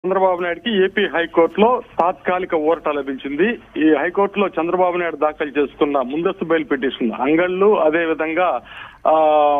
చంద్రబాబు నాయుడుకి ఏపీ హైకోర్టులో తాత్కాలిక ఊరట లభించింది ఈ హైకోర్టులో చంద్రబాబు నాయుడు దాఖలు చేసుకున్న ముందస్తు బెయిల్ పిటిషన్ అంగళ్ళు అదే విధంగా ఆ,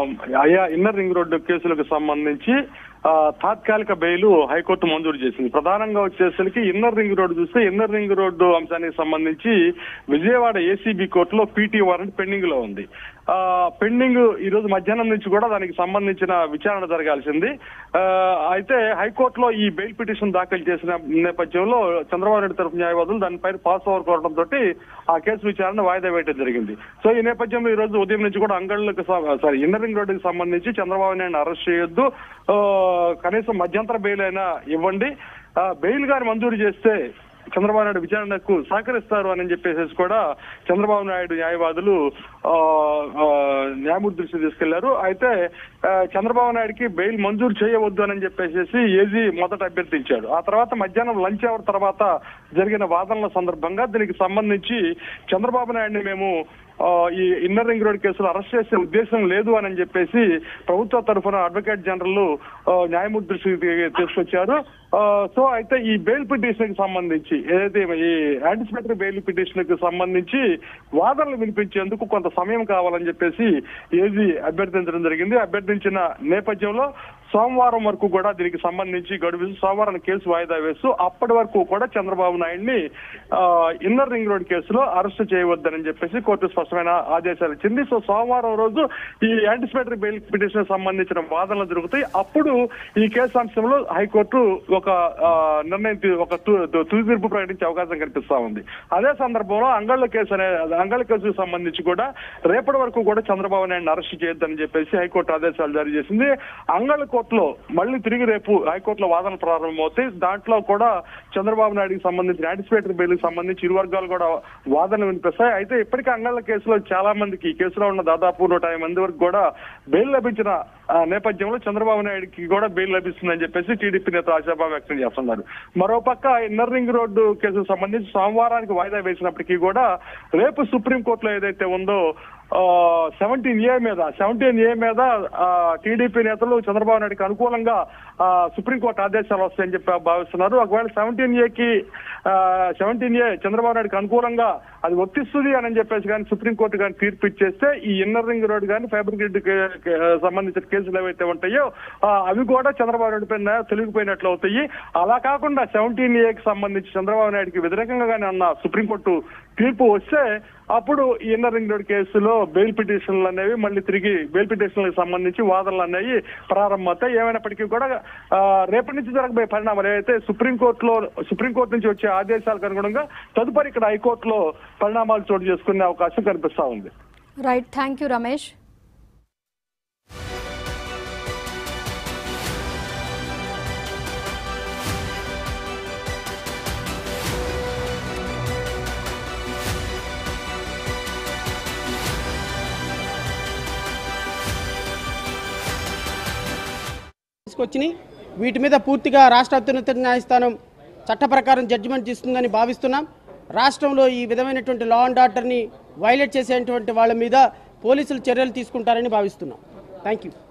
అయా ఇన్నర్ రింగ్ రోడ్డు కేసులకు సంబంధించి ఆ, తాత్కాలిక బెయిల్ హైకోర్టు మంజూరు చేసింది ప్రధానంగా వచ్చేసరికి ఇన్నర్ రింగ్ రోడ్డు చూస్తే ఇన్నర్ రింగ్ రోడ్డు అంశానికి సంబంధించి విజయవాడ ఏసీబీ కోర్టులో పీటీ వారెంట్ పెండింగ్ లో ఉంది ఆ, పెండింగ్ ఈ రోజు మధ్యాహ్నం నుంచి కూడా దానికి సంబంధించిన విచారణ జరగాల్సింది ఆ, అయితే హైకోర్టులో ఈ బెయిల్ పిటిషన్ దాఖలు చేసిన నేపథ్యంలో చంద్రబాబు నాయుడు తరపు న్యాయవాదులు దానిపై పాస్ ఓవర్ కోరడం తోటి ఆ కేసు విచారణ వాయిదా వేయడం జరిగింది సో ఈ నేపథ్యంలో ఈ రోజు ఉదయం నుంచి కూడా అంగళ్ళకు సారీ ఇన్నర్ రింగ్ రోడ్డుకి సంబంధించి చంద్రబాబు నాయుడు అరెస్ట్ చేయొద్దు ఆ, కనీసం మధ్యంతర బెయిల్ అయినా ఇవ్వండి ఆ, బెయిల్ గాని మంజూరు చేస్తే చంద్రబాబు నాయుడు విచారణకు సహకరిస్తారు అని చెప్పేసి కూడా చంద్రబాబు నాయుడు న్యాయవాదులు ఆ, ఆ, న్యాయమూర్తి దృష్టి తీసుకెళ్లారు అయితే ఆ, చంద్రబాబు నాయుడుకి బెయిల్ మంజూరు చేయవద్దు అని చెప్పేసి ఏజీ మొదట అభ్యర్థించాడు ఆ తర్వాత మధ్యాహ్నం లంచ్ అవర్ తర్వాత జరిగిన వాదనల సందర్భంగా దీనికి సంబంధించి చంద్రబాబు నాయుడిని మేము ఆ, ఈ ఇన్నర్ రింగ్ రోడ్ కేసులో అరెస్ట్ చేసే ఉద్దేశం లేదు అని చెప్పేసి ప్రభుత్వ తరఫున అడ్వకేట్ జనరల్ ఆ, న్యాయమూర్తి దృష్టికి తీసుకొచ్చారు ఆ, సో అయితే ఈ బెయిల్ పిటిషన్ కి సంబంధించి ఏదైతే ఈ యాంటిసిపేటరీ బెయిల్ పిటిషన్ కి సంబంధించి వాదనలు వినిపించేందుకు కొంత సమయం కావాలని చెప్పేసి ఏజీ అభ్యర్థించడం జరిగింది అభ్యర్థించిన నేపథ్యంలో సోమవారం వరకు కూడా దీనికి సంబంధించి గడువు సోమవారం కేసు వాయిదా వేస్తూ అప్పటి వరకు కూడా చంద్రబాబు నాయుడిని ఆ, ఇన్నర్ రింగ్ రోడ్ కేసులో అరెస్ట్ చేయవద్దని చెప్పేసి కోర్టు స్పష్టమైన ఆదేశాలు ఇచ్చింది సో సోమవారం రోజు ఈ యాంటిసిపేటరీ బెయిల్ పిటిషన్ సంబంధించిన వాదనలు జరుగుతాయి అప్పుడు ఈ కేసు అంశంలో హైకోర్టు ఒక ఆ, నిర్ణయం తీ- ఒక తు- తు- తుది తీర్పు ప్రకటించే అవకాశం కనిపిస్తా ఉంది అదే సందర్భంలో అంగళ్ళ కేసు అనే అంగళ్ళ కేసుకు సంబంధించి కూడా రేపటి వరకు కూడా చంద్రబాబు నాయుడు అరెస్ట్ చేయొద్దని చెప్పేసి హైకోర్టు ఆదేశాలు జారీ చేసింది అంగళ్ళ కోర్టులో మళ్ళీ తిరిగి రేపు హైకోర్టులో వాదన ప్రారంభమవుతాయి దాంట్లో కూడా చంద్రబాబు నాయుడుకి సంబంధించిన యాంటిసిపేటరీ బెయిల్ సంబంధించి ఇరు వర్గాలు కూడా వాదనలు వినిపిస్తాయి అయితే ఇప్పటికే అంగళ్ళ కేసులో చాలా మందికి ఈ కేసులో ఉన్న దాదాపు నూట యాభై మంది వరకు కూడా బెయిల్ లభించిన ఆ, నేపథ్యంలో చంద్రబాబు నాయుడుకి కూడా బెయిల్ లభిస్తుందని చెప్పేసి టీడీపీ నేతలు ఆశాభావం వ్యక్తం చేస్తున్నారు మరోపక్క ఇన్నర్ రింగ్ రోడ్డు కేసుకు సంబంధించి సోమవారానికి వాయిదా వేసినప్పటికీ కూడా రేపు సుప్రీంకోర్టులో ఏదైతే ఉందో సెవెంటీన్ ఏ మీద సెవెంటీన్ ఏ మీద టీడీపీ నేతలు చంద్రబాబు నాయుడుకి అనుకూలంగా ఆ, సుప్రీంకోర్టు ఆదేశాలు వస్తాయని చెప్పి భావిస్తున్నారు ఒకవేళ సెవెంటీన్ ఏకి సెవెంటీన్ ఏ చంద్రబాబు నాయుడుకి అనుకూలంగా అది వర్తిస్తుంది అని చెప్పేసి కానీ సుప్రీంకోర్టు కానీ తీర్పు ఇచ్చేస్తే ఈ ఇన్నర్ రింగ్ రోడ్ కానీ ఫైబర్ గ్రిడ్ కే- కే- సంబంధించిన కేసులు ఏవైతే ఉంటాయో ఆ, అవి కూడా చంద్రబాబు నాయుడు పైన తొలగిపోయినట్లు అవుతాయి అలా కాకుండా సెవెంటీన్ ఏకి సంబంధించి చంద్రబాబు నాయుడుకి వ్యతిరేకంగా కానీ అన్న సుప్రీంకోర్టు తీర్పు వస్తే అప్పుడు ఈ ఇన్నర్ రింగ్ రోడ్ కేసులో బెయిల్ పిటిషన్లు అనేవి మళ్ళీ తిరిగి బెయిల్ పిటిషన్లకు సంబంధించి వాదనలు అనేవి ప్రారంభమవుతాయి ఏమైనప్పటికీ కూడా ఆ, రేపటి నుంచి జరగబోయే పరిణామాలు ఏవైతే సుప్రీంకోర్టులో సుప్రీంకోర్టు నుంచి వచ్చే ఆదేశాలకు అనుగుణంగా తదుపరి ఇక్కడ హైకోర్టులో పరిణామాలు చోటు చేసుకునే అవకాశం కనిపిస్తా ఉంది రైట్ థ్యాంక్ యూ రమేష్ తీసుకొచ్చినాయి వీటి మీద పూర్తిగా రాష్ట్ర అత్యున్నత న్యాయస్థానం చట్ట ప్రకారం జడ్జిమెంట్ ఇస్తుందని భావిస్తున్నాం రాష్ట్రంలో ఈ విధమైనటువంటి లా అండ్ ఆర్డర్ని వైలేట్ చేసేటువంటి వాళ్ళ మీద పోలీసులు చర్యలు తీసుకుంటారని భావిస్తున్నాం థ్యాంక్ యూ